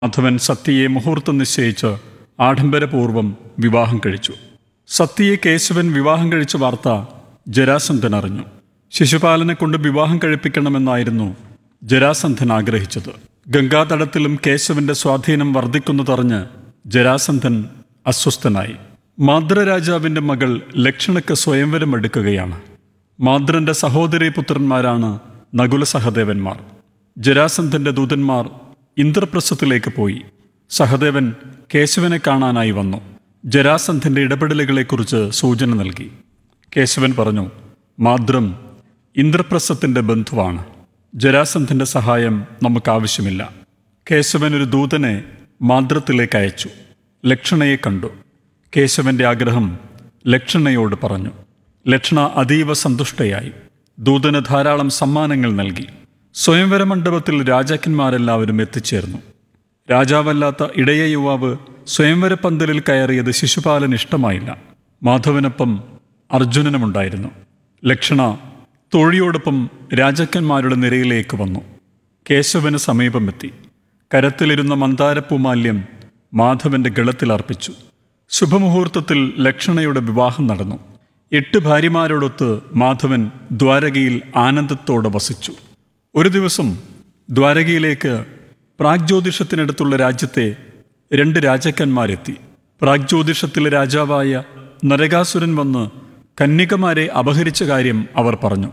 മാധവൻ സത്യയെ മുഹൂർത്തം നിശ്ചയിച്ച് ആഡംബരപൂർവം വിവാഹം കഴിച്ചു സത്യയെ കേശവൻ വിവാഹം കഴിച്ച വാർത്ത ജരാസന്ധൻ അറിഞ്ഞു ശിശുപാലനെ കൊണ്ട് വിവാഹം കഴിപ്പിക്കണമെന്നായിരുന്നു ജരാസന്ധൻ ആഗ്രഹിച്ചത് ഗംഗാതടത്തിലും കേശവന്റെ സ്വാധീനം വർദ്ധിക്കുന്നതറിഞ്ഞ് ജരാസന്ധൻ അസ്വസ്ഥനായി മാദ്രരാജാവിന്റെ മകൾ ലക്ഷണക്ക് സ്വയംവരം എടുക്കുകയാണ് മാദ്രന്റെ സഹോദരി പുത്രന്മാരാണ് നകുല സഹദേവന്മാർ ജരാസന്ധന്റെ ദൂതന്മാർ ഇന്ദ്രപ്രസ്ഥത്തിലേക്ക് പോയി സഹദേവൻ കേശവനെ കാണാനായി വന്നു ജരാസന്ധന്റെ ഇടപെടലുകളെക്കുറിച്ച് സൂചന നൽകി കേശവൻ പറഞ്ഞു മാദ്രം ഇന്ദ്രപ്രസ്ഥത്തിന്റെ ബന്ധുവാണ് ജരാസന്ധന്റെ സഹായം നമുക്ക് ആവശ്യമില്ല കേശവൻ ഒരു ദൂതനെ മാദ്രത്തിലേക്ക് അയച്ചു ലക്ഷണയെ കണ്ടു കേശവന്റെ ആഗ്രഹം ലക്ഷണയോട് പറഞ്ഞു ലക്ഷണ അതീവ സന്തുഷ്ടയായി ദൂതന് ധാരാളം സമ്മാനങ്ങൾ നൽകി സ്വയംവര മണ്ഡപത്തിൽ രാജാക്കന്മാരെല്ലാവരും എത്തിച്ചേർന്നു രാജാവല്ലാത്ത ഇടയ യുവാവ് സ്വയംവര പന്തലിൽ കയറിയത് ശിശുപാലൻ ഇഷ്ടമായില്ല മാധവനൊപ്പം അർജുനനുമുണ്ടായിരുന്നു ലക്ഷണ തോഴിയോടൊപ്പം രാജാക്കന്മാരുടെ നിരയിലേക്ക് വന്നു കേശവന് സമീപമെത്തി കരത്തിലിരുന്ന മന്ദാരപ്പൂമാല്യം മാധവന്റെ ഗളത്തിൽ അർപ്പിച്ചു ശുഭമുഹൂർത്തത്തിൽ ലക്ഷണയുടെ വിവാഹം നടന്നു എട്ട് ഭാര്യമാരോടൊത്ത് മാധവൻ ദ്വാരകയിൽ ആനന്ദത്തോടെ വസിച്ചു ഒരു ദിവസം ദ്വാരകയിലേക്ക് പ്രാഗ്ജ്യോതിഷത്തിനടുത്തുള്ള രാജ്യത്തെ രണ്ട് രാജാക്കന്മാരെത്തി പ്രാഗ്ജ്യോതിഷത്തിലെ രാജാവായ നരകാസുരൻ വന്ന് കന്യകമാരെ അപഹരിച്ച കാര്യം അവർ പറഞ്ഞു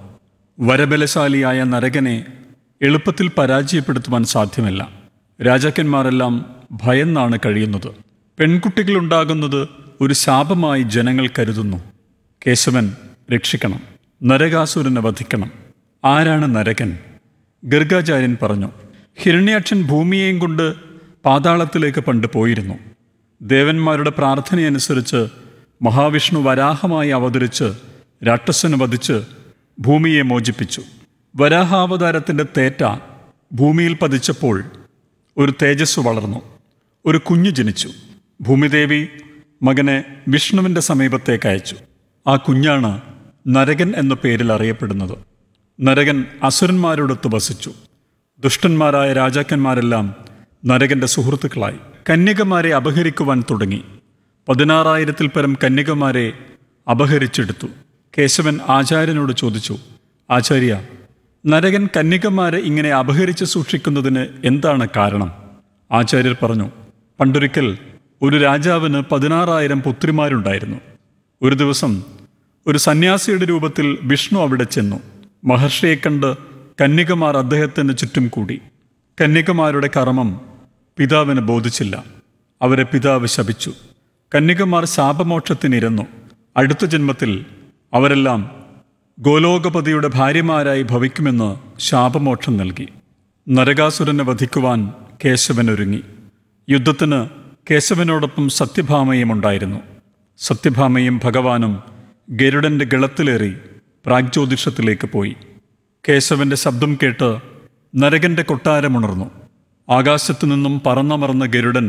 വരബലശാലിയായ നരകനെ എളുപ്പത്തിൽ പരാജയപ്പെടുത്തുവാൻ സാധ്യമല്ല രാജാക്കന്മാരെല്ലാം ഭയന്നാണ് കഴിയുന്നത് പെൺകുട്ടികളുണ്ടാകുന്നത് ഒരു ശാപമായി ജനങ്ങൾ കരുതുന്നു കേശവൻ രക്ഷിക്കണം നരകാസുരനെ വധിക്കണം ആരാണ് നരകൻ ഗർഗാചാര്യൻ പറഞ്ഞു ഹിരണ്യാക്ഷൻ ഭൂമിയെയും കൊണ്ട് പാതാളത്തിലേക്ക് പണ്ട് പോയിരുന്നു ദേവന്മാരുടെ പ്രാർത്ഥനയനുസരിച്ച് മഹാവിഷ്ണു വരാഹമായി അവതരിച്ച് രാക്ഷസന് വധിച്ച് ഭൂമിയെ മോചിപ്പിച്ചു വരാഹാവതാരത്തിൻ്റെ തേറ്റ ഭൂമിയിൽ പതിച്ചപ്പോൾ ഒരു തേജസ് വളർന്നു ഒരു കുഞ്ഞു ജനിച്ചു ഭൂമിദേവി മകനെ വിഷ്ണുവിൻ്റെ സമീപത്തേക്ക് അയച്ചു ആ കുഞ്ഞാണ് നരകൻ എന്ന പേരിൽ അറിയപ്പെടുന്നത് നരകൻ അസുരന്മാരോടൊത്ത് വസിച്ചു ദുഷ്ടന്മാരായ രാജാക്കന്മാരെല്ലാം നരകന്റെ സുഹൃത്തുക്കളായി കന്യകമാരെ അപഹരിക്കുവാൻ തുടങ്ങി പതിനാറായിരത്തിൽ പരം കന്യകമാരെ അപഹരിച്ചെടുത്തു കേശവൻ ആചാര്യനോട് ചോദിച്ചു ആചാര്യ നരകൻ കന്യകമാരെ ഇങ്ങനെ അപഹരിച്ച് സൂക്ഷിക്കുന്നതിന് എന്താണ് കാരണം ആചാര്യർ പറഞ്ഞു പണ്ടൊരിക്കൽ ഒരു രാജാവിന് പതിനാറായിരം പുത്രിമാരുണ്ടായിരുന്നു ഒരു ദിവസം ഒരു സന്യാസിയുടെ രൂപത്തിൽ വിഷ്ണു അവിടെ ചെന്നു മഹർഷിയെ കണ്ട് കന്യകമാർ അദ്ദേഹത്തിന് ചുറ്റും കൂടി കന്യകമാരുടെ കർമ്മം പിതാവിന് ബോധിച്ചില്ല അവരെ പിതാവ് ശപിച്ചു കന്യകമാർ ശാപമോക്ഷത്തിനിരന്നു അടുത്ത ജന്മത്തിൽ അവരെല്ലാം ഗോലോകപതിയുടെ ഭാര്യമാരായി ഭവിക്കുമെന്ന് ശാപമോക്ഷം നൽകി നരകാസുരനെ വധിക്കുവാൻ കേശവൻ ഒരുങ്ങി യുദ്ധത്തിന് കേശവനോടൊപ്പം സത്യഭാമയും ഉണ്ടായിരുന്നു സത്യഭാമയും ഭഗവാനും ഗരുഡന്റെ ഗളത്തിലേറി പ്രാഗ്ജ്യോതിഷത്തിലേക്ക് പോയി കേശവന്റെ ശബ്ദം കേട്ട് നരകന്റെ കൊട്ടാരമുണർന്നു ആകാശത്തു നിന്നും പറന്നമർന്ന ഗരുഡൻ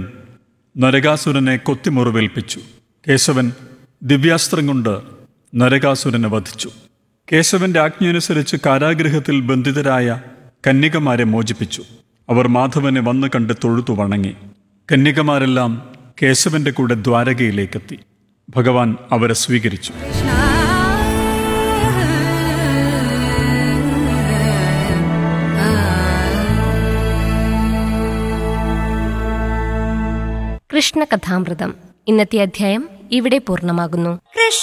നരകാസുരനെ കൊത്തിമുറിവേൽപ്പിച്ചു കേശവൻ ദിവ്യാസ്ത്രം കൊണ്ട് നരകാസുരനെ വധിച്ചു കേശവന്റെ ആജ്ഞയനുസരിച്ച് കാരാഗൃഹത്തിൽ ബന്ധിതരായ കന്യകമാരെ മോചിപ്പിച്ചു അവർ മാധവനെ വന്നു കണ്ട് തൊഴുതു വണങ്ങി കന്യകമാരെല്ലാം കേശവന്റെ കൂടെ ദ്വാരകയിലേക്കെത്തി ഭഗവാൻ അവരെ സ്വീകരിച്ചു കൃഷ്ണകഥാമൃതം ഇന്നത്തെ അധ്യായം ഇവിടെ പൂർണ്ണമാകുന്നു